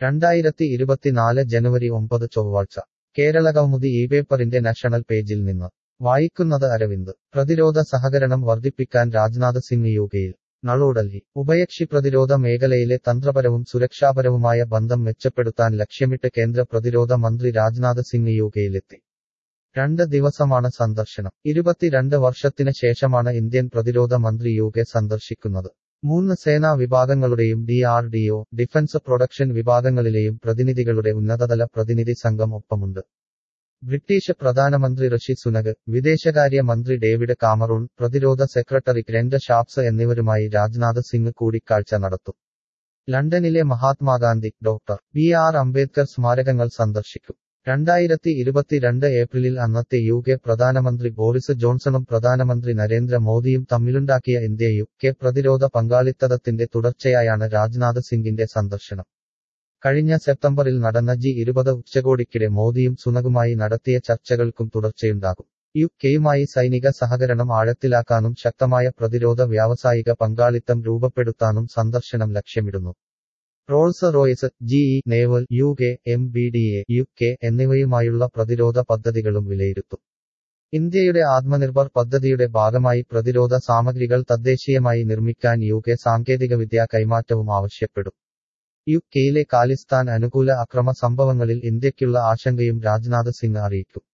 രണ്ടായിരത്തി ഇരുപത്തിനാല് ജനുവരി ഒമ്പത് ചൊവ്വാഴ്ച കേരള കൗമുദി ഈ പേപ്പറിന്റെ നാഷണൽ പേജിൽ നിന്ന് വായിക്കുന്നത് അരവിന്ദ് പ്രതിരോധ സഹകരണം വർദ്ധിപ്പിക്കാൻ രാജ്നാഥ് സിംഗ് യുകെയിൽ നളൂഡൽഹി ഉഭയകക്ഷി പ്രതിരോധ മേഖലയിലെ തന്ത്രപരവും സുരക്ഷാപരവുമായ ബന്ധം മെച്ചപ്പെടുത്താൻ ലക്ഷ്യമിട്ട് കേന്ദ്ര പ്രതിരോധ മന്ത്രി രാജ്നാഥ് സിംഗ് യുകെയിലെത്തി രണ്ട് ദിവസമാണ് സന്ദർശനം ഇരുപത്തിരണ്ട് വർഷത്തിന് ശേഷമാണ് ഇന്ത്യൻ പ്രതിരോധ മന്ത്രി യുകെ സന്ദർശിക്കുന്നത് മൂന്ന് സേനാ വിഭാഗങ്ങളുടെയും D R D O defence production വിഭാഗങ്ങളിലെയും പ്രതിനിധികളുടെ ഉന്നതതല പ്രതിനിധി സംഘം ഒപ്പമുണ്ട് ബ്രിട്ടീഷ് പ്രധാനമന്ത്രി ഋഷി സുനക് വിദേശകാര്യ മന്ത്രി ഡേവിഡ് കാമറൂൺ പ്രതിരോധ സെക്രട്ടറി ഗ്രൻഡ ഷാപ്സ് എന്നിവരുമായി രാജ്നാഥ് സിംഗ് കൂടിക്കാഴ്ച നടത്തും ലണ്ടനിലെ Mahatma Gandhi doctor B R Ambedkar സ്മാരകങ്ങൾ സന്ദർശിക്കും രണ്ടായിരത്തി ഇരുപത്തിരണ്ട് ഏപ്രിലിൽ അന്നത്തെ യു കെ പ്രധാനമന്ത്രി ബോറിസ് ജോൺസണും പ്രധാനമന്ത്രി നരേന്ദ്ര മോദിയും തമ്മിലുണ്ടാക്കിയ ഇന്ത്യ യു കെ പ്രതിരോധ പങ്കാളിത്തത്തിന്റെ തുടർച്ചയായാണ് രാജ്നാഥ് സിംഗിന്റെ സന്ദർശനം കഴിഞ്ഞ സെപ്റ്റംബറിൽ നടന്ന ജി ഇരുപത് ഉച്ചകോടിക്കിടെ മോദിയും സുനകുമായി നടത്തിയ ചർച്ചകൾക്കും തുടർച്ചയുണ്ടാകും യു കെയുമായി സൈനിക സഹകരണം ആഴത്തിലാക്കാനും ശക്തമായ പ്രതിരോധ വ്യാവസായിക പങ്കാളിത്തം രൂപപ്പെടുത്താനും സന്ദർശനം ലക്ഷ്യമിടുന്നു Rolls Royce GE naval U K M B D A U K എന്നിവയുമായുള്ള പ്രതിരോധ പദ്ധതികളും വിലയിരുത്തും ഇന്ത്യയുടെ ആത്മനിർഭർ പദ്ധതിയുടെ ഭാഗമായി പ്രതിരോധ സാമഗ്രികൾ തദ്ദേശീയമായി നിർമ്മിക്കാൻ യു കെ സാങ്കേതികവിദ്യാ കൈമാറ്റവും ആവശ്യപ്പെടും യു കെയിലെ കാലിസ്ഥാൻ അനുകൂല അക്രമ സംഭവങ്ങളിൽ ഇന്ത്യയ്ക്കുള്ള ആശങ്കയും രാജ്നാഥ് സിംഗ് അറിയിക്കും